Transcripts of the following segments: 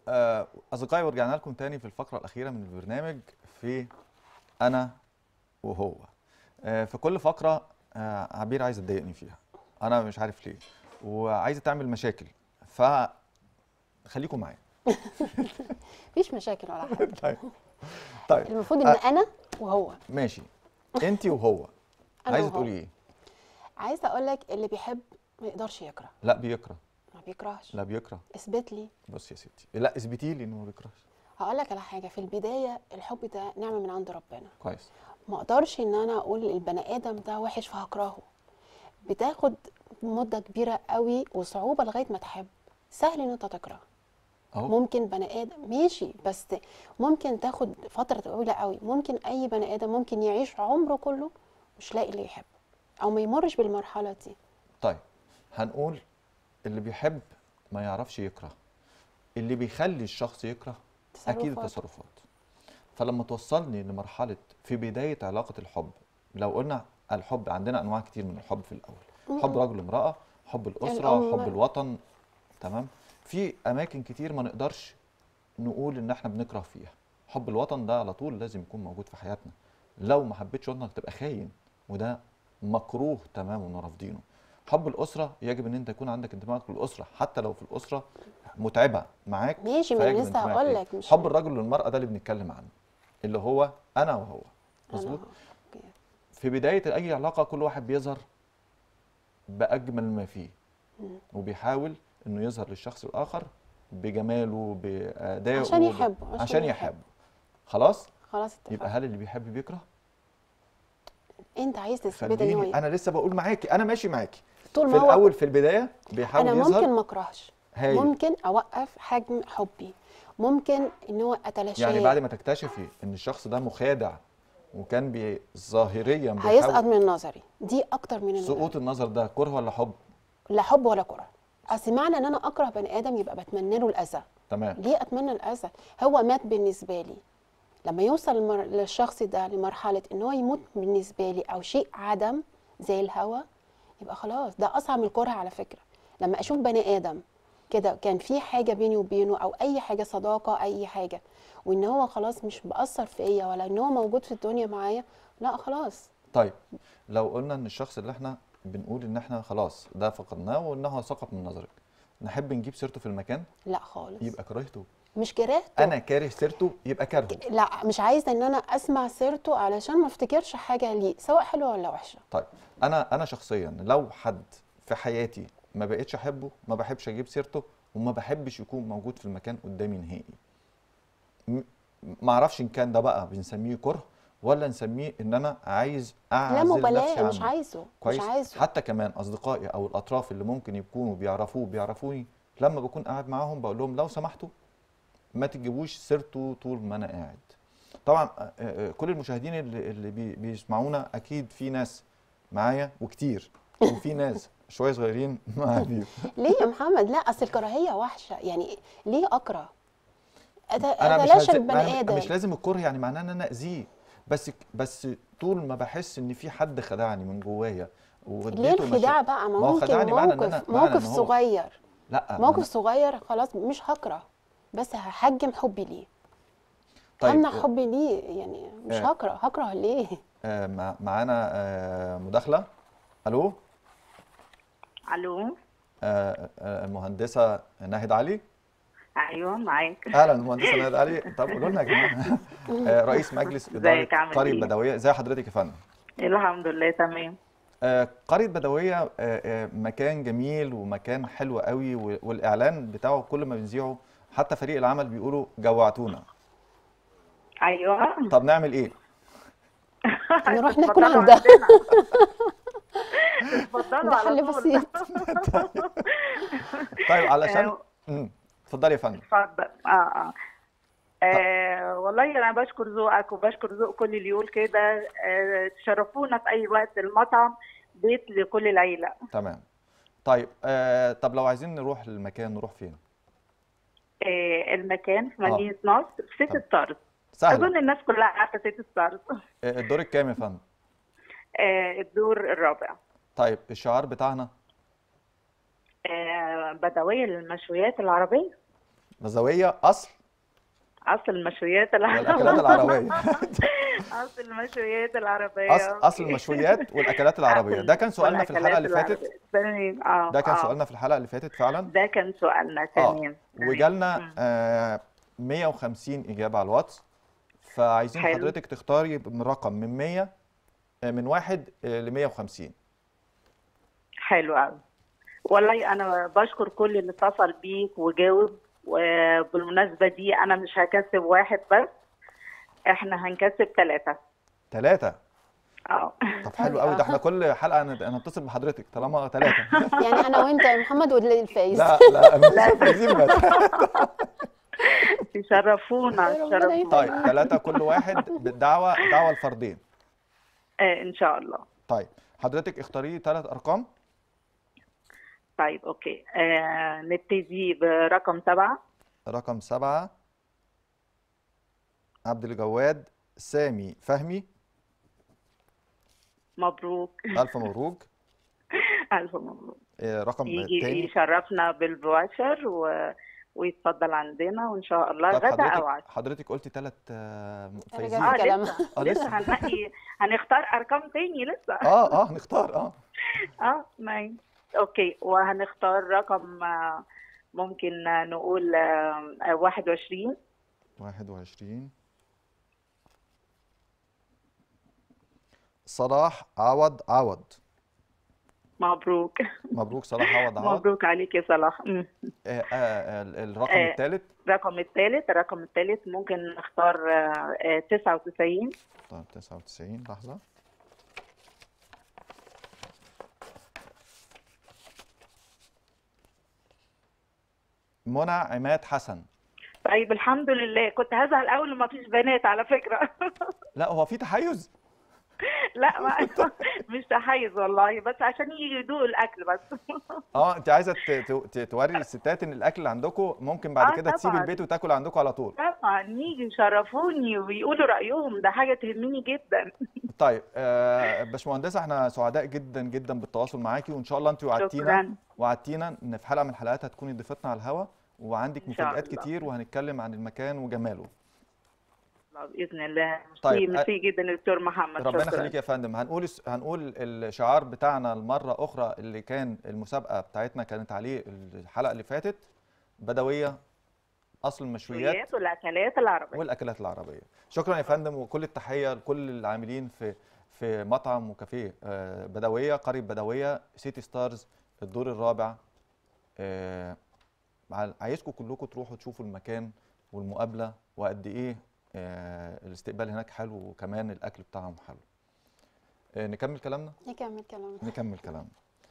آه، أصدقائي ورجعنا لكم تاني في الفقرة الأخيرة من البرنامج في أنا وهو آه، في كل فقرة آه، عبير عايزة تضايقني فيها أنا مش عارف ليه وعايزة تعمل مشاكل فخليكم معايا مفيش مشاكل ولا حاجه طيب طيب المفروض ان آه. انا وهو ماشي أنت وهو أنا عايزة وهو. تقولي إيه؟ عايزه اقول لك اللي بيحب ما يقدرش يكره لا بيكره ما بيكرهش لا بيكره اثبت لي بص يا ستي لا اثبتي لي إنه ما بيكرهش هقول لك على حاجه في البدايه الحب ده نعمه من عند ربنا كويس ما اقدرش ان انا اقول البني ادم ده وحش فهكرهه بتاخد مده كبيره قوي وصعوبه لغايه ما تحب سهل ان انت تكره أهو ممكن بني ادم ماشي بس ممكن تاخد فتره طويله قوي ممكن اي بني ادم ممكن يعيش عمره كله مش لاقي اللي يحبه او ما يمرش بالمرحله دي طيب هنقول اللي بيحب ما يعرفش يكره اللي بيخلي الشخص يكره اكيد تصرفات. التصرفات فلما توصلني لمرحله في بدايه علاقه الحب لو قلنا الحب عندنا انواع كتير من الحب في الاول حب رجل امراه حب الاسره الأم. حب الوطن تمام في اماكن كتير ما نقدرش نقول ان احنا بنكره فيها حب الوطن ده على طول لازم يكون موجود في حياتنا لو ما حبيتش وطنك تبقى خاين وده مكروه تماما ورافضينه حب الاسره يجب ان انت يكون عندك انتماء للاسره حتى لو في الاسره متعبه معاك ماشي، ما أنا فيجب لسه انتمائك هقول ليها. لك، مش- حب الرجل للمراه ده اللي بنتكلم عنه اللي هو انا وهو أنا مظبوط وهو. أوكي. في بدايه اي علاقه كل واحد بيظهر باجمل ما فيه وبيحاول انه يظهر للشخص الاخر بجماله بادائه عشان ب- يحبه، عشان عشان يحبه. يحبه خلاص خلاص اتفقنا يبقى هل اللي بيحب بيكره انت عايز تثبت ان هو خليني انا لسه بقول معاكي انا ماشي معاكي طول في ما هو الاول في البدايه بيحاول انا يظهر ممكن ما اكرهش هايل. ممكن اوقف حجم حبي ممكن ان هو اتلاشاه يعني بعد ما تكتشفي ان الشخص ده مخادع وكان بي ظاهريا هيسقط بيحاول من نظري دي اكتر من النظر سقوط النظر ده كره ولا حب لا حب ولا كره اصل معنى ان انا اكره بني ادم يبقى بتمنى له الاذى تمام ليه اتمنى الاذى هو مات بالنسبه لي لما يوصل المر... للشخص ده لمرحله ان هو يموت بالنسبه لي او شيء عدم زي الهوى يبقى خلاص ده اصعب من الكره على فكره لما اشوف بني ادم كده كان في حاجه بيني وبينه او اي حاجه صداقه اي حاجه وان هو خلاص مش بأثر فيا ولا ان هو موجود في الدنيا معايا لا خلاص طيب لو قلنا ان الشخص اللي احنا بنقول ان احنا خلاص ده فقدناه وانه سقط من نظرك نحب نجيب سيرته في المكان لا خالص يبقى كرهته مش كرهته انا كاره سيرته يبقى كرهه لا مش عايزه ان انا اسمع سيرته علشان ما افتكرش حاجه ليه سواء حلوه ولا وحشه طيب انا انا شخصيا لو حد في حياتي ما بقتش احبه ما بحبش اجيب سيرته وما بحبش يكون موجود في المكان قدامي نهائي م- ما اعرفش ان كان ده بقى بنسميه كره ولا نسميه ان انا عايز لا اعزل نفسي مبالاه مش عنه. عايزه كويس مش عايزه حتى كمان اصدقائي او الاطراف اللي ممكن يكونوا بيعرفوه بيعرفوني لما بكون قاعد معاهم بقول لهم لو سمحتوا ما تجيبوش سيرته طول ما انا قاعد طبعا آه، آه، كل المشاهدين اللي, اللي بي- بيسمعونا اكيد في ناس معايا وكتير وفي ناس شويه صغيرين معايا ليه يا محمد لا اصل الكراهيه وحشه يعني ليه اكره أت- انا مش اتلاشى هز- البني أنا ادم مش لازم الكره يعني معناه ان انا اذيه بس بس طول ما بحس ان في حد خدعني من جوايا ليه واديته الخداع مشا- بقى ما ما هو ممكن خدعني معنى إن موقف أنا- معنى موقف إن هو- صغير لا موقف أنا- صغير خلاص مش هكره بس هحجم حبي ليه طيب همنع آه، حبي ليه يعني مش آه. هكره هكره ليه آه، مع- معانا آه، مداخلة ألو الو آه، آه، المهندسة ناهد علي ايوه معاك أهلا المهندسة ناهد علي طب قولوا لنا يا جماعة آه، رئيس مجلس إدارة ازيك، عامل قرية إيه؟ بدوية إزي حضرتك يا فندم الحمد لله تمام آه، قرية بدوية آه، آه، مكان جميل ومكان حلو قوي و- والإعلان بتاعه كل ما بنذيعه حتى فريق العمل بيقولوا جوعتونا ايوه طب نعمل إيه؟ نروح ناكل اتفضلوا عندها. عندنا. اتفضلوا ده على حل طول. بسيط طيب علشان آه، مم، اتفضلي يا فندم اتفضل اه اه آه والله انا بشكر ذوقك وبشكر ذوق كل اللي يقول كده آه تشرفونا في اي وقت المطعم بيت لكل العيله تمام طيب آه، طب لو عايزين نروح المكان نروح فين؟ آه المكان في مدينه نصر في سيتي طب. ستارز سهلة اظن الناس كلها عارفه سيتي ستارز آه، الدور الكام يا فندم؟ آه الدور الرابع طيب الشعار بتاعنا آه بدويه للمشويات العربيه غزويه اصل اصل المشويات والاكلات العربيه العربيه اصل المشويات العربيه اصل اصل أوكي. المشويات والاكلات العربيه ده كان سؤالنا في الحلقه اللي والأكلات فاتت العربية. تمام اه ده كان آه. سؤالنا في الحلقه اللي فاتت فعلا ده كان سؤالنا اه تمام تمام. وجالنا مم. آه 150 اجابه على الواتس فعايزين حلو. حضرتك تختاري من رقم من 100 آه، من واحد ل 150 حلو قوي والله انا بشكر كل اللي اتصل بيك وجاوب وبالمناسبه دي انا مش هكسب واحد بس احنا هنكسب ثلاثه ثلاثه اه طب حلو قوي ده احنا كل حلقه هن- هنتصل بحضرتك طالما ثلاثه يعني انا وانت يا محمد والفايز لا لا مش عايزين بس تشرفونا ربنا تشرفونا طيب ثلاثه كل واحد بالدعوه دعوه الفردين آه ان شاء الله طيب حضرتك اختاري ثلاث ارقام طيب اوكي آه نبتدي برقم سبعه رقم سبعة عبد الجواد سامي فهمي مبروك ألف مبروك الف مبروك آه، رقم يجي تاني يشرفنا بالفواشر و... ويتفضل عندنا وان شاء الله طب غدا او حضرتك عشاء حضرتك قلتي ثلاث فايزين رجعت اه كلام. لسه اه لسه لسه هنلاقي هنختار ارقام تاني لسه اه اه هنختار اه اه ماشي اوكي وهنختار رقم آه، ممكن آه، نقول آه، آه، 21 21 صلاح عوض عوض مبروك مبروك صلاح عوض عوض مبروك عليك يا صلاح مم. آه آه ال- الرقم آه. الثالث الرقم الثالث الرقم الثالث ممكن نختار آه، آه، 99 طيب 99 لحظة منى عماد حسن طيب الحمد لله كنت هزعل اول ما فيش بنات على فكرة لا هو في تحيز لا ما مش تحيز والله بس عشان يجوا يدوقوا الاكل بس اه انت عايزه ت- ت- ت- توري الستات ان الاكل اللي عندكم ممكن بعد آه كده تسيب طبعاً. البيت وتاكل عندكم على طول طبعا يجي يشرفوني ويقولوا رايهم ده حاجه تهمني جدا طيب آه باشمهندسه احنا سعداء جدا جدا بالتواصل معاكي وان شاء الله انت وعدتينا شكرا وعدتينا ان في حلقه من الحلقات هتكوني ضيفتنا على الهوا وعندك إن شاء مفاجآت الله. كتير وهنتكلم عن المكان وجماله الله باذن الله طيب، طيب ميرسي جدا دكتور محمد ربنا شكرا يخليك يا فندم هنقول الس- هنقول الشعار بتاعنا المره اخرى اللي كان المسابقه بتاعتنا كانت عليه الحلقه اللي فاتت بدويه اصل المشويات المشويات والاكلات العربيه والاكلات العربيه شكرا يا فندم وكل التحيه لكل العاملين في في مطعم وكافيه آه، بدويه قريه بدويه سيتي ستارز الدور الرابع آه، عايز- عايزكم كلكم تروحوا تشوفوا المكان والمقابله وقد ايه آه، الاستقبال هناك حلو وكمان الاكل بتاعهم حلو آه، نكمل كلامنا نكمل كلامنا نكمل كلامنا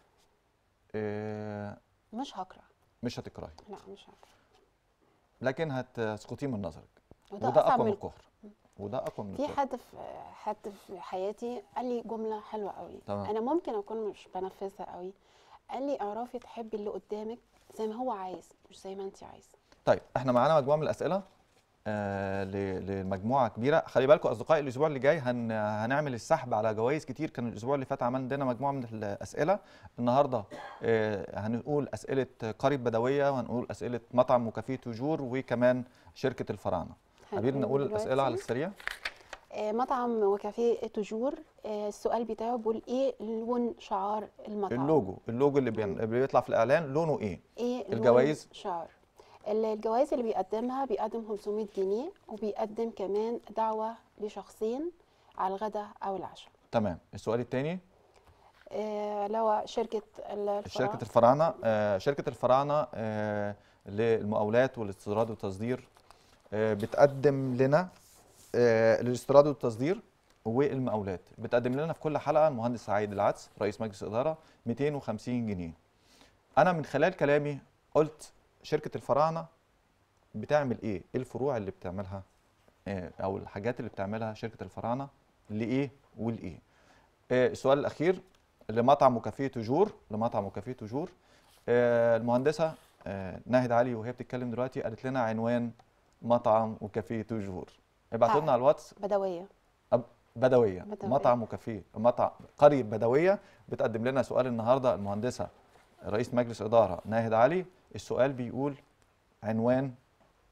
آه، مش هقرا مش هتكرهي لا مش هقرا لكن هتسقطيه من نظرك وده, وده اصعب اقوى من من الكفر وده اقوى من في الكفر حد في حد في حياتي قال لي جمله حلوه قوي تمام. انا ممكن اكون مش بنفذها قوي قال لي اعرفي تحبي اللي قدامك زي ما هو عايز مش زي ما انت عايزه طيب احنا معانا مجموعه من الاسئله آه ل- لمجموعه كبيره خلي بالكم اصدقائي الاسبوع اللي جاي هن هنعمل السحب على جوائز كتير كان الاسبوع اللي فات عملنا مجموعه من الاسئله النهارده آه هنقول اسئله قريه بدويه وهنقول اسئله مطعم وكافيه توجور وكمان شركه الفراعنه حابين هنقول نقول الاسئله على دلوقتي. السريع آه، مطعم وكافيه توجور آه، السؤال بتاعه بيقول ايه لون شعار المطعم اللوجو اللوجو اللي بين- اللي بيطلع في الاعلان لونه ايه ايه لون الجوائز؟ شعار ال- الجوائز اللي بيقدمها بيقدم 500 جنيه وبيقدم كمان دعوة لشخصين على الغداء أو العشاء تمام السؤال الثاني آه، لو شركة ال- شركة الفراعنة الفراعنة آه، شركة الفراعنة آه، للمقاولات والاستيراد والتصدير آه، بتقدم لنا آه، للاستيراد والتصدير والمقاولات بتقدم لنا في كل حلقة المهندس سعيد العدس رئيس مجلس إدارة 250 جنيه أنا من خلال كلامي قلت شركة الفراعنة بتعمل إيه؟ إيه الفروع اللي بتعملها آه، أو الحاجات اللي بتعملها شركة الفراعنة لإيه ولإيه؟ آه، السؤال الأخير لمطعم وكافيه توجور لمطعم وكافيه توجور آه، المهندسه آه، ناهد علي وهي بتتكلم دلوقتي قالت لنا عنوان مطعم وكافيه توجور ابعتوا لنا على الواتس بدوية أب- بدويه بدوية. مطعم وكافيه مطعم قريه بدويه بتقدم لنا سؤال النهارده المهندسه رئيس مجلس اداره ناهد علي السؤال بيقول عنوان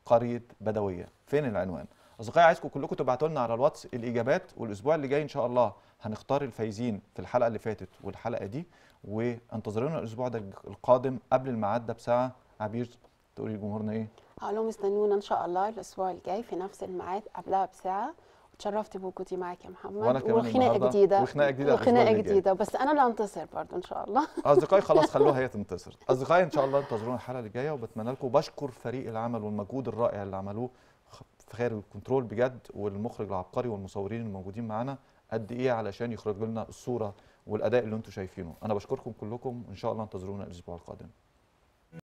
قريه بدويه فين العنوان اصدقائي عايزكم كلكم تبعتوا لنا على الواتس الاجابات والاسبوع اللي جاي ان شاء الله هنختار الفايزين في الحلقه اللي فاتت والحلقه دي وانتظرونا الاسبوع ده القادم قبل الميعاد ده بساعه عبير تقولي لجمهورنا ايه هقول لهم استنونا ان شاء الله الاسبوع الجاي في نفس الميعاد قبلها بساعه وتشرفت بوجودي معاك يا محمد وأنا كمان وخناقه النهاردة. جديده وخناقة جديدة الأسبوع وخناقه اللي جاي. جديده بس انا اللي هنتصر برضو ان شاء الله اصدقائي خلاص خلوها هي تنتصر اصدقائي ان شاء الله انتظرونا الحلقه اللي جايه وبتمنى لكم بشكر فريق العمل والمجهود الرائع اللي عملوه خ- في خارج الكنترول بجد والمخرج العبقري والمصورين الموجودين معانا قد ايه علشان يخرجوا لنا الصوره والاداء اللي انتم شايفينه انا بشكركم كلكم وان شاء الله انتظرونا الاسبوع القادم